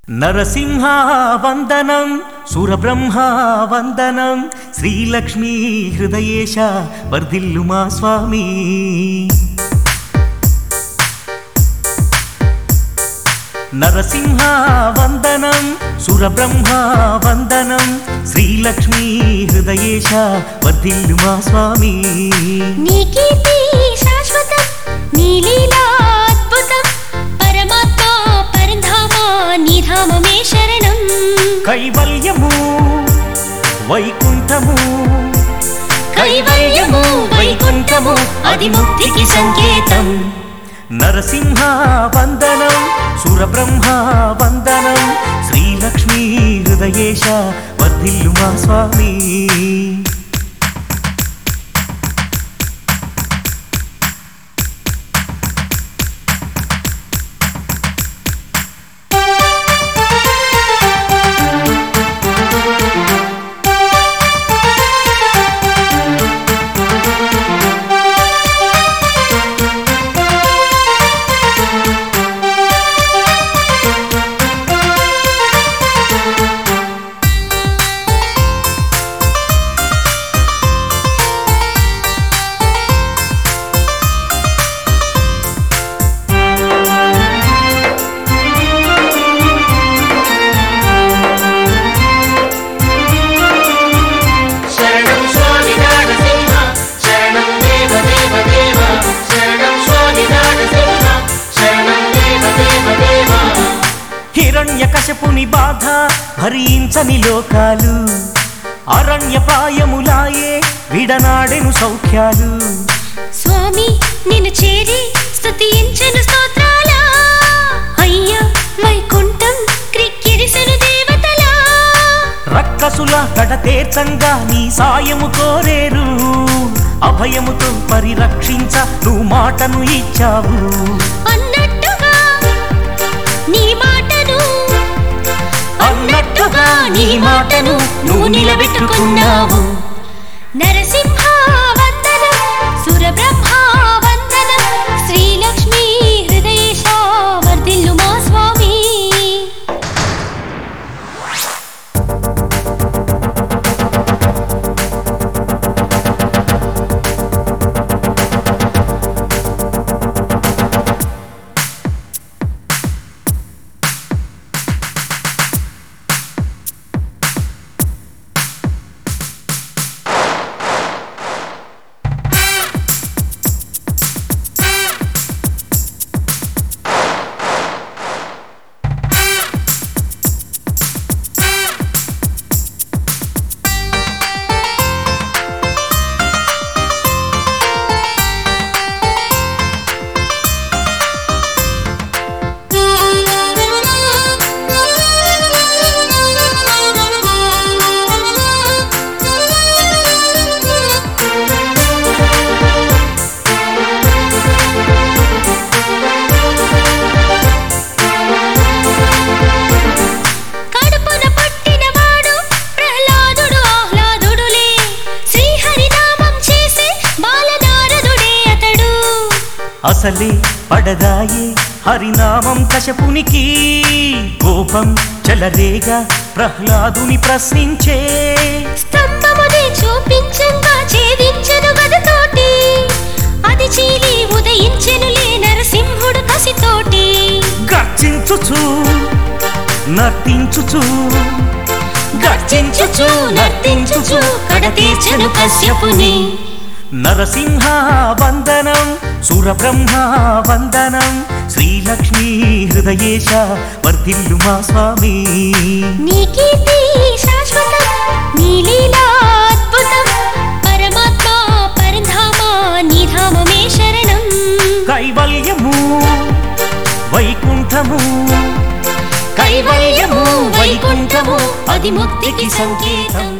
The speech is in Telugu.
నరసింహ వందనం సురబ్రహ్మ వందనం శ్రీలక్ష్మీ హృదయేశ వర్ధిల్లు మా స్వామి నరసింహ వందనం సురబ్రహ్మ వందనం శ్రీలక్ష్మీ హృదయేశ వర్ధిల్లు మా స్వామి నీ కీర్తి శాశ్వతం నీ లీలా అద్భుతం పరమాత్మ పరంధామ నీ ధామమే శరణం కైవల్యము వైకుంఠము కైవల్యము వైకుంఠము అది ముక్తికి సంకేతం నరసింహ వందనం సురబ్రహ్మ వందనం శ్రీలక్ష్మీ హృదయేశ వర్ధిల్లు మా స్వామి శరణం స్వామి నారసింహ శరణం దేవ దేవ దేవ శరణం స్వామి నారసింహ శరణం దేవ దేవ దేవ హిరణ్య కశపుని బాధ భరించని లోకాలు అరణ్యపాయములాయే విడనాడెను సౌఖ్యాలు స్వామి నిన్ను చేరి స్తుతించను స్తోత్రాల అయ్యా వైకుంఠం క్రిక్కిరిసెను దేవతలా రక్కసుల కడతేర్చంగా నీ సాయము కోరేరు అభయముతో పరిరక్షించ నువ్వు మాటను ఇచ్చావు అన్నట్టుగా నీ మాటను అన్నట్టుగా నీ మాటను నువ్వు నిలబెట్టుకున్నావు నరసింహ వందనం సురబ్రహ్మ వందనం శ్రీలక్ష్మీ హృదయేశ వర్ధిల్లు మా స్వామి కడుపున పట్టినవాడు ప్రహ్లాదుడు ఆహ్లాదుడులే శ్రీహరినామం చేసే బాలనారదుడే అతడు అసలే పడదాయే హరినామం కశపునికి కోపం చలరేగా ప్రహ్లాదుని ప్రశ్నించే స్తంభముని చూపించంగా ఛేదించెను గదతోటి అది చీలి ఉదయించెనులే నరసింహుడు కసితోటి గర్జించుచు నర్తించుచు గర్జించుచు నర్తించుచు కడతీర్చెను కశ్యపుని నరసింహ వందనం సురబ్రహ్మ వందనం శ్రీలక్ష్మీ హృదయేశ వర్ధిల్లు మా స్వామి నీ కీర్తి శాశ్వతం నీ లీలా అద్భుతం పరమాత్మ పరంధామ నీ ధామమే శరణం కైవల్యము వైకుంఠము కైవల్యము వైకుంఠము అది ముక్తికి సంకేతం